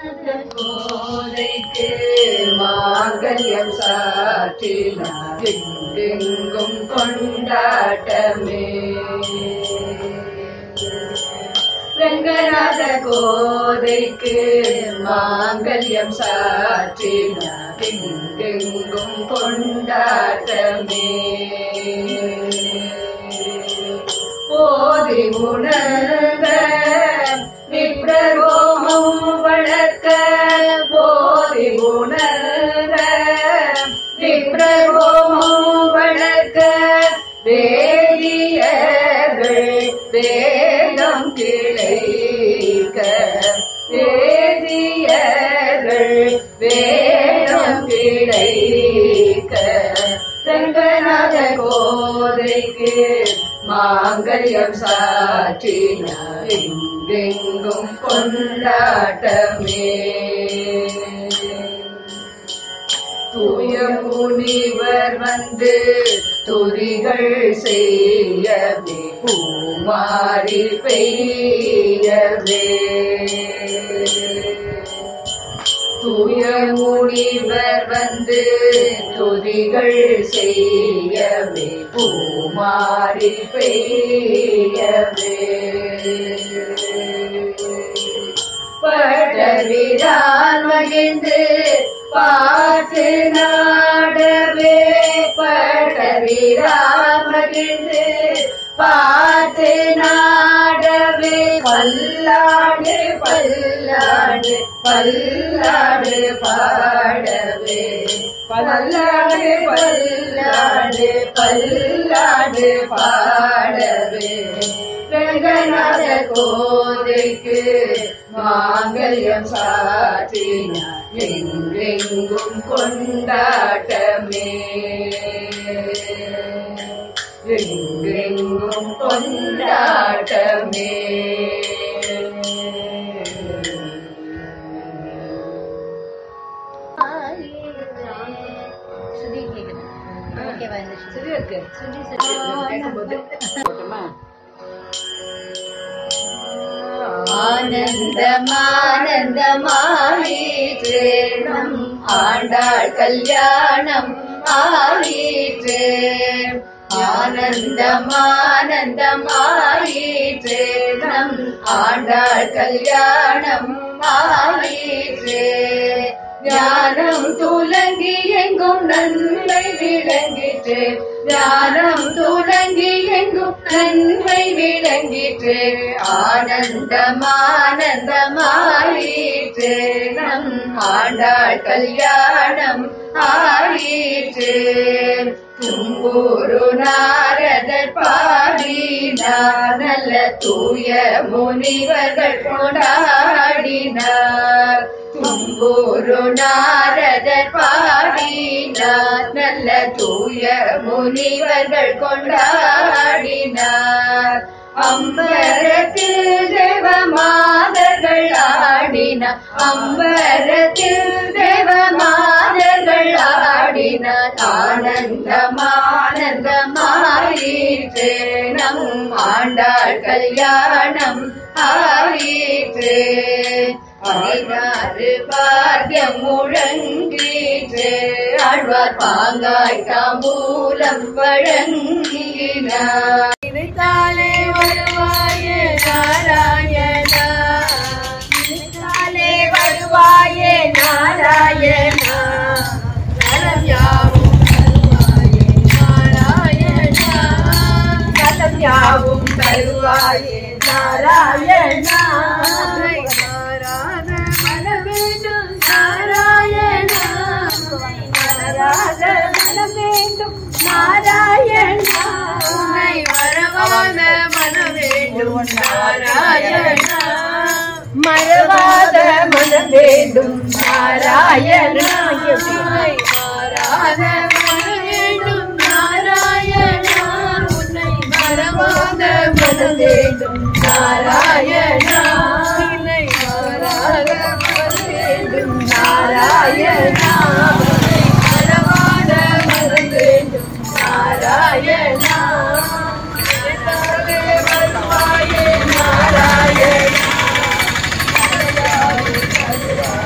கோதைக்கு மாங்கல்யம் சாற்றினார் எங்கெங்கும் கொண்டாட்டமே ரங்கநாத கோதைக்கு மாங்கல்யம் சாற்றினார் எங்கெங்கும் கொண்டாட்டமே போதி உணர்ந்த விப்ரகோமம் வளர்க்க போதி உணர்ந்த விப்ரகோமம் வளர்க்க வேதியர்கள் வேதம் கிளைக்க வேதியர்கள் வேதம் கிளைக்க ரங்கநாத கோதைக்கு மாங்கல்யம் சாற்றினார் எங்கெங்கும் கொண்டாட்டமே தூய முனிவர் வந்து துதிகள் செய்யவே பூமாரி பெய்யவே தூய முனிவர் வந்து துதிகள் செய்யவே பூமாரி பெய்யவே படவிரால் மகிழ்ந்து பார்த்து நாடவே படவிரால் மகிழ்ந்து பார்த்து நாடவே பல்லாடு பல்லாடு பல்லாடு பாடவே பல்லாடு பல்லாடு பல்லாடு பாடவே ரங்கநாத கோதைக்கு மாங்கல்யம் சாற்றினார் எங்கெங்கும் கொண்டாட்டமே எங்கெங்கும் கொண்டாட்டமே சுதி கேக்குது ஓகேவா இந்த சுதி சரி இருக்கு சுதி சரி கேட்கும்போது போட்டுமா ஆனந்தமானந்தமாயிற்றே நம் ஆண்டாள் கல்யாணம் ஆயிற்றே ஆனந்தமானந்தமாயிற்றே நம் ஆண்டாள் கல்யாணம் ஆயிற்றே ஞானம் துலங்கி எங்கும் நன்மை விளங்கிற்று ஞானம் துலங்கி எங்கும் நன்மை விளங்கிற்று ஆனந்தமானந்தமாயிற்று நம் ஆண்டாள் கல்யாணம் ஆயிற்று தும்பூரு நாரதர் பாடினார் நல்ல தூய முனிவர்கள் கொண்டாடினார் தும்பூரு நாரதர் பாடினார் நல்ல தூய முனிவர்கள் கொண்டாடினார் அம்பரத்தில் தேவ மாதர்கள் ஆடினார் அம்பரத்தில் தேவ மாதர்கள் ஆடினார் ஆனந்தமானந்தமாயிற்று நம் ஆண்டாள் கல்யாணம் ஆயிற்று பதினாறு பாத்தியம் முழங்கிற்று ஆழ்வார் பாங்காய் தாம்பூலம் வழங்கினார் நினைத்தாலே வருவாயே நாராயணா நினைத்தாலே வருவாயே நாராயணா நலம் யாவும் தருவாயே நாராயணா நலம் யாவும் தருவாயே நாராயணா மாறாத மன வேண்டும் நாராயணா மாறாத மனம் வேண்டும் நாராயணா உன்னை மறவாத மனம் வேண்டும் நாராயணா மறவாத மனம் வேண்டும் நாராயணா உன்னை மாறாத மனம் வேண்டும் நாராயணா உன்னை மறவாத மனம் வேண்டும் நாராயணா உன்னை மாறாத மனம் வேண்டும் நாராயணா உன்னை மறவாத மனம் வேண்டும் நாராயணா நினைத்தாலே வருவாயே நாராயணா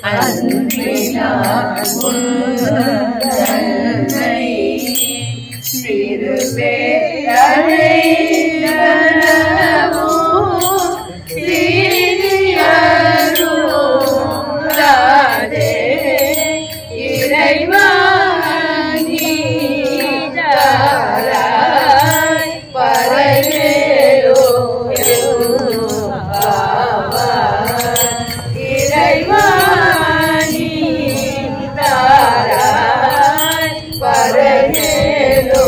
அன்பினார் உன்னை திருப்பேரோ தீனியருளாதே இறைவா நீ தாராய் பரவேலோ இறைவா நீ தாராய் பரவேலோ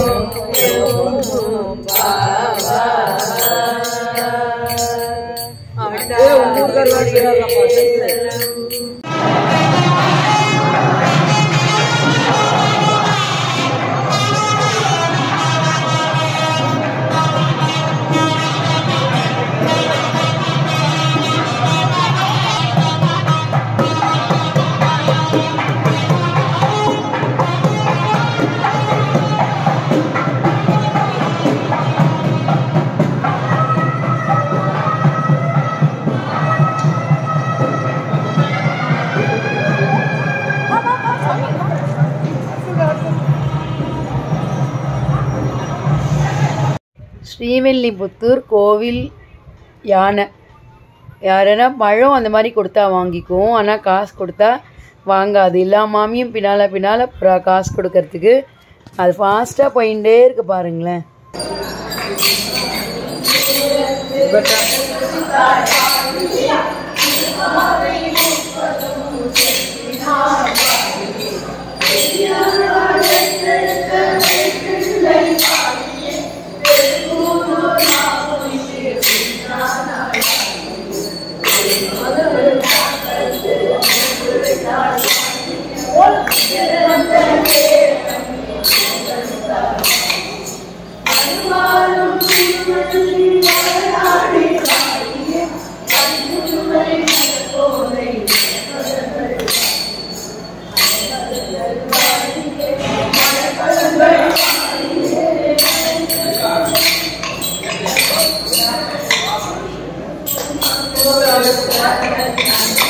ஸ்ரீவில்லிபுத்தூர் கோவில் யானை யாருன்னா பழம் அந்த மாதிரி கொடுத்தா வாங்கிக்குவோம் ஆனால் காசு கொடுத்தா வாங்காது எல்லா மாமியும் பின்னால் பின்னால் காசு கொடுக்கறதுக்கு அது ஃபாஸ்ட்டாக போயிட்டே இருக்கு பாருங்களேன் Thank